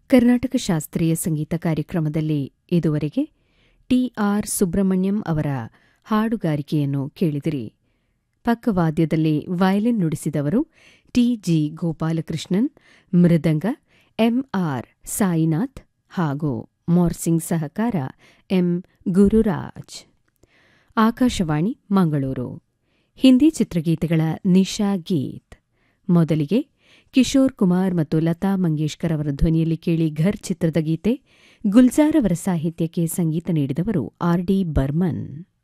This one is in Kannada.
ಕರ್ನಾಟಕ ಶಾಸ್ತ್ರೀಯ ಸಂಗೀತ ಕಾರ್ಯಕ್ರಮದಲ್ಲಿ ಇದುವರೆಗೆ ಟಿಆರ್ ಸುಬ್ರಹ್ಮಣ್ಯಂ ಅವರ ಹಾಡುಗಾರಿಕೆಯನ್ನು ಕೇಳಿದಿರಿ ಪಕ್ಕವಾದ್ಯದಲ್ಲಿ ವಯಲಿನ್ ನುಡಿಸಿದವರು ಟಿಜಿ ಗೋಪಾಲಕೃಷ್ಣನ್ ಮೃದಂಗ ಎಂಆರ್ ಸಾಯಿನಾಥ್ ಹಾಗೂ ಮೋರ್ಸಿಂಗ್ ಸಹಕಾರ ಎಂ ಗುರುರಾಜ್ ಆಕಾಶವಾಣಿ ಮಂಗಳೂರು ಹಿಂದಿ ಚಿತ್ರಗೀತೆಗಳ ನಿಶಾ ಗೀತ್ ಮೊದಲಿಗೆ ಕಿಶೋರ್ ಕುಮಾರ್ ಮತ್ತು ಲತಾ ಮಂಗೇಶ್ಕರ್ ಅವರ ಧ್ವನಿಯಲ್ಲಿ ಕೇಳಿ ಘರ್ ಚಿತ್ರದ ಗೀತೆ ಗುಲ್ಜಾರ್ ಅವರ ಸಾಹಿತ್ಯಕ್ಕೆ ಸಂಗೀತ ನೀಡಿದವರು ಆರ್ ಡಿ ಬರ್ಮನ್